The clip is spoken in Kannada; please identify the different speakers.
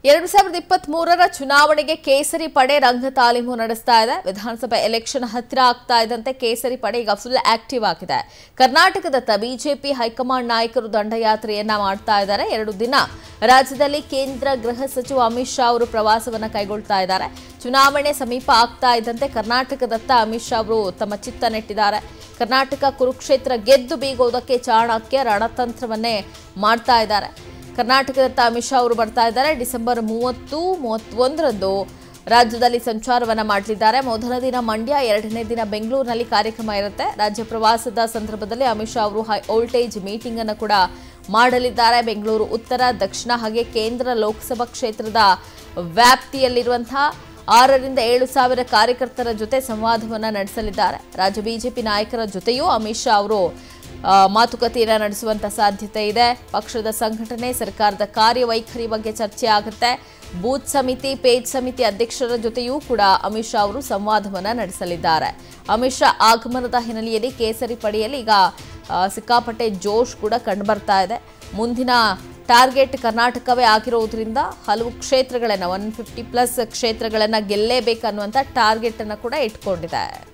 Speaker 1: ಎರಡು ಸಾವಿರದ ಇಪ್ಪತ್ತ್ ಮೂರರ ಚುನಾವಣೆಗೆ ಕೇಸರಿ ಪಡೆ ರಂಗ ತಾಲೀಮು ನಡೆಸ್ತಾ ಇದೆ ವಿಧಾನಸಭೆ ಎಲೆಕ್ಷನ್ ಹತ್ತಿರ ಆಗ್ತಾ ಇದ್ದಂತೆ ಕೇಸರಿ ಪಡೆ ಈಗ ಫುಲ್ ಆಕ್ಟಿವ್ ಆಗಿದೆ ಕರ್ನಾಟಕದತ್ತ ಬಿಜೆಪಿ ಹೈಕಮಾಂಡ್ ನಾಯಕರು ದಂಡಯಾತ್ರೆಯನ್ನ ಮಾಡ್ತಾ ಇದ್ದಾರೆ ಎರಡು ದಿನ ರಾಜ್ಯದಲ್ಲಿ ಕೇಂದ್ರ ಗೃಹ ಸಚಿವ ಅಮಿತ್ ಶಾ ಅವರು ಪ್ರವಾಸವನ್ನ ಕೈಗೊಳ್ತಾ ಇದ್ದಾರೆ ಚುನಾವಣೆ ಸಮೀಪ ಆಗ್ತಾ ಇದ್ದಂತೆ ಕರ್ನಾಟಕದತ್ತ ಅಮಿತ್ ಶಾ ಅವರು ತಮ್ಮ ಚಿತ್ತ ನೆಟ್ಟಿದ್ದಾರೆ ಕರ್ನಾಟಕ ಕುರುಕ್ಷೇತ್ರ ಗೆದ್ದು ಬೀಗೋದಕ್ಕೆ ಚಾಣಕ್ಯ ರಣತಂತ್ರವನ್ನೇ ಮಾಡ್ತಾ ಇದ್ದಾರೆ ಕರ್ನಾಟಕದತ್ತ ಅಮಿತ್ ಶಾ ಅವರು ಬರ್ತಾ ಇದ್ದಾರೆ ಡಿಸೆಂಬರ್ ಮೂವತ್ತು ಮೂವತ್ತೊಂದರಂದು ರಾಜ್ಯದಲ್ಲಿ ಸಂಚಾರವನ್ನ ಮಾಡಲಿದ್ದಾರೆ ಮೊದಲ ದಿನ ಮಂಡ್ಯ ಎರಡನೇ ದಿನ ಬೆಂಗಳೂರಿನಲ್ಲಿ ಕಾರ್ಯಕ್ರಮ ಇರುತ್ತೆ ರಾಜ್ಯ ಪ್ರವಾಸದ ಸಂದರ್ಭದಲ್ಲಿ ಅಮಿತ್ ಶಾ ಅವರು ಹೈ ವೋಲ್ಟೇಜ್ ಮೀಟಿಂಗ್ ಅನ್ನು ಕೂಡ ಮಾಡಲಿದ್ದಾರೆ ಬೆಂಗಳೂರು ಉತ್ತರ ದಕ್ಷಿಣ ಹಾಗೆ ಕೇಂದ್ರ ಲೋಕಸಭಾ ಕ್ಷೇತ್ರದ ವ್ಯಾಪ್ತಿಯಲ್ಲಿರುವಂತಹ ಆರರಿಂದ ಏಳು ಸಾವಿರ ಕಾರ್ಯಕರ್ತರ ಜೊತೆ ಸಂವಾದವನ್ನ ನಡೆಸಲಿದ್ದಾರೆ ರಾಜ್ಯ ಬಿಜೆಪಿ ನಾಯಕರ ಜೊತೆಯೂ ಅಮಿತ್ ಶಾ ಅವರು ಆ, ಮಾತುಕತೆಯನ್ನ ನಡೆಸುವಂತ ಸಾಧ್ಯತೆ ಇದೆ ಪಕ್ಷದ ಸಂಘಟನೆ ಸರ್ಕಾರದ ಕಾರ್ಯವೈಖರಿ ಬಗ್ಗೆ ಚರ್ಚೆ ಆಗುತ್ತೆ ಬೂತ್ ಸಮಿತಿ ಪೇಜ್ ಸಮಿತಿ ಅಧ್ಯಕ್ಷರ ಜೊತೆಯೂ ಕೂಡ ಅಮಿತ್ ಶಾ ಅವರು ಸಂವಾದವನ್ನ ನಡೆಸಲಿದ್ದಾರೆ ಅಮಿತ್ ಶಾ ಆಗಮನದ ಹಿನ್ನೆಲೆಯಲ್ಲಿ ಕೇಸರಿ ಪಡೆಯಲ್ಲಿ ಈಗ ಆ, ಸಿಕ್ಕಾಪಟ್ಟೆ ಜೋಶ್ ಕೂಡ ಕಂಡುಬರ್ತಾ ಇದೆ ಮುಂದಿನ ಟಾರ್ಗೆಟ್ ಕರ್ನಾಟಕವೇ ಆಗಿರೋದ್ರಿಂದ ಹಲವು ಕ್ಷೇತ್ರಗಳನ್ನು ಒನ್ ಫಿಫ್ಟಿ ಪ್ಲಸ್ ಕ್ಷೇತ್ರಗಳನ್ನು ಗೆಲ್ಲೇಬೇಕನ್ನುವಂಥ ಟಾರ್ಗೆಟ್ ಅನ್ನು ಕೂಡ ಇಟ್ಕೊಂಡಿದೆ